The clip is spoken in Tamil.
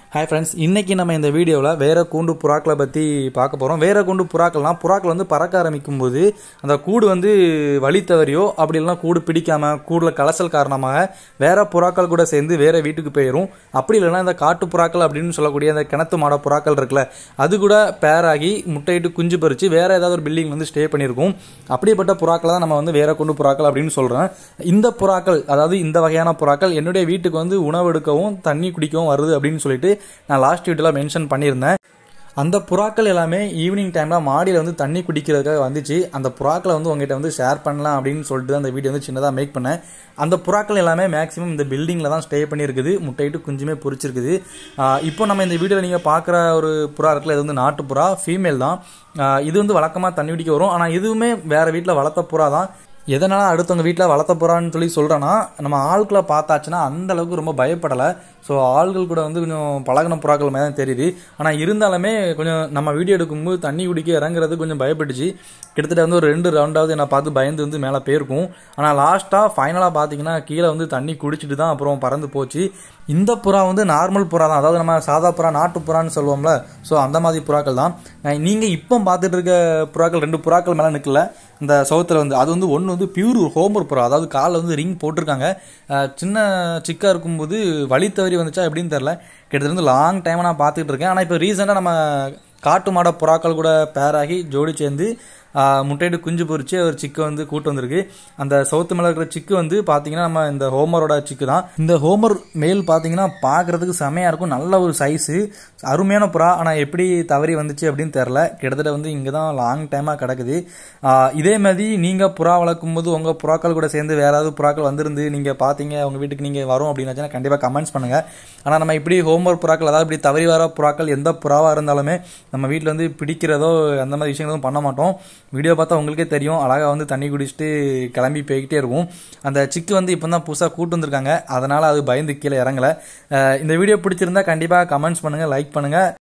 ஹாய் ஃப்ரெண்ட்ஸ் இன்னைக்கு நம்ம இந்த வீடியோவில் வேற கூண்டு புறாக்களை பற்றி பார்க்க போகிறோம் வேற கூண்டு புறாக்கள்னா புறாக்கள் வந்து பறக்க ஆரம்பிக்கும் போது அந்த கூடு வந்து வழி தவறியோ அப்படி இல்லைனா கூடு பிடிக்காம கூடுல கலசல் காரணமாக வேற புறாக்கள் கூட சேர்ந்து வேற வீட்டுக்கு போயிடும் அப்படி இல்லைன்னா இந்த காட்டு புறாக்கள் அப்படின்னு சொல்லக்கூடிய அந்த கிணத்து மாட புறாக்கள் இருக்குல்ல அது கூட பேராகி முட்டையிட்டு குஞ்சு பறித்து வேற ஏதாவது ஒரு பில்டிங் வந்து ஸ்டே பண்ணியிருக்கும் அப்படிப்பட்ட புறாக்களை தான் நம்ம வந்து வேற கொண்டு புறாக்கள் அப்படின்னு சொல்கிறேன் இந்த புறாக்கள் அதாவது இந்த வகையான புறாக்கள் என்னுடைய வீட்டுக்கு வந்து உணவு எடுக்கவும் தண்ணி குடிக்கவும் வருது அப்படின்னு சொல்லிட்டு நான் லாஸ்ட் வீட்டில் மென்ஷன் பண்ணியிருந்தேன் அந்த புறாக்கள் எல்லாமே ஈவினிங் டைமில் மாடியில் வந்து தண்ணி குடிக்கிறதுக்காக வந்துச்சு அந்த புறாக்களை வந்து உங்ககிட்ட வந்து ஷேர் பண்ணலாம் அப்படின்னு சொல்லிட்டு தான் அந்த வீடியோ வந்து சின்னதாக மேக் பண்ணேன் அந்த புறாக்கள் எல்லாமே மேக்ஸிமம் இந்த பில்டிங்கில் தான் ஸ்டே பண்ணியிருக்குது முட்டையிட்டு குஞ்சுமே பொரிச்சிருக்குது ஆஹ் இப்போ நம்ம இந்த வீடியோவில் நீங்கள் பார்க்குற ஒரு புறா இருக்குல்ல இது வந்து நாட்டு புறா ஃபீமேல் தான் ஆஹ் இது வந்து வழக்கமாக தண்ணி குடிக்க வரும் ஆனால் இதுவுமே வேறு வீட்டில் வளர்த்த புறா தான் எதனால அடுத்தவங்க வீட்டில் வளர்த்த போறான்னு சொல்லி சொல்கிறேன்னா நம்ம ஆட்களை பார்த்தாச்சுன்னா அந்த அளவுக்கு ரொம்ப பயப்படலை ஸோ ஆள்கள் கூட வந்து கொஞ்சம் பழகின புறாக்கள் மாதிரி தான் தெரியுது ஆனால் இருந்தாலுமே கொஞ்சம் நம்ம வீடியோ எடுக்கும்போது தண்ணி குடிக்க இறங்குறது கொஞ்சம் பயப்பட்டுச்சு கிட்டத்தட்ட வந்து ஒரு ரெண்டு ரவுண்டாவது என்னை பார்த்து பயந்து வந்து மேலே போயிருக்கும் ஆனால் லாஸ்ட்டாக ஃபைனலாக பார்த்தீங்கன்னா கீழே வந்து தண்ணி குடிச்சிட்டு தான் அப்புறம் பறந்து போச்சு இந்த புறா வந்து நார்மல் புறா தான் அதாவது நம்ம சாதா புறா நாட்டு புறான்னு சொல்லுவோம்ல ஸோ அந்த மாதிரி புறாக்கள் தான் நீங்கள் இப்போ பார்த்துட்டு இருக்க புறாக்கள் ரெண்டு புறாக்கள் மேலே நிற்கல இந்த சவுத்தில் வந்து அது வந்து ஒன்று வந்து பியூர் ஹோமர் புறா அதாவது காலில் வந்து ரிங் போட்டிருக்காங்க அஹ் சின்ன சிக்காக இருக்கும்போது வழி தவறி வந்துச்சா எப்படின்னு தெரில கிட்டத்தட்ட வந்து லாங் டைமாக நான் பார்த்துக்கிட்டு இருக்கேன் ஆனால் இப்போ ரீசெண்டாக நம்ம காட்டு மாட புறாக்கள் கூட பேராகி ஜோடி சேர்ந்து ஆஹ் முட்டையிட்டு குஞ்சு பொரிச்சு ஒரு சிக்கு வந்து கூட்டு வந்திருக்கு அந்த சவுத்து மேலே இருக்கிற சிக்கு வந்து பார்த்தீங்கன்னா நம்ம இந்த ஹோமரோட சிக்கு தான் இந்த ஹோமர் மேல் பார்த்தீங்கன்னா பார்க்கறதுக்கு செமையாக இருக்கும் நல்ல ஒரு சைஸு அருமையான புறா ஆனால் எப்படி தவறி வந்துச்சு அப்படின்னு தெரில கிட்டத்தட்ட வந்து இங்கே தான் லாங் டைமாக கிடக்குது ஆஹ் இதே மாதிரி நீங்கள் புறா வளர்க்கும் போது உங்கள் புறாக்கள் கூட சேர்ந்து வேற ஏதாவது புறாக்கள் வந்திருந்து நீங்கள் பார்த்தீங்க உங்கள் வீட்டுக்கு நீங்கள் வரும் அப்படின்னாச்சுன்னா கண்டிப்பாக கமெண்ட்ஸ் பண்ணுங்கள் ஆனால் நம்ம இப்படி ஹோம்ஒர்க் புறாக்கள் அதாவது இப்படி தவறி வர புறாக்கள் எந்த புறாவாக இருந்தாலுமே நம்ம வீட்டில் வந்து பிடிக்கிறதோ அந்த மாதிரி விஷயங்களும் பண்ண மாட்டோம் வீடியோ பார்த்தா உங்களுக்கே தெரியும் அழகாக வந்து தண்ணி குடிச்சிட்டு கிளம்பி போய்கிட்டே இருக்கும் அந்த சிக்கு வந்து இப்போ தான் புதுசாக கூட்டு வந்திருக்காங்க அதனால் அது பயந்து கீழே இறங்கலை அஹ் இந்த வீடியோ பிடிச்சிருந்தா கண்டிப்பாக கமெண்ட்ஸ் பண்ணுங்கள் லைக் பண்ணுங்கள்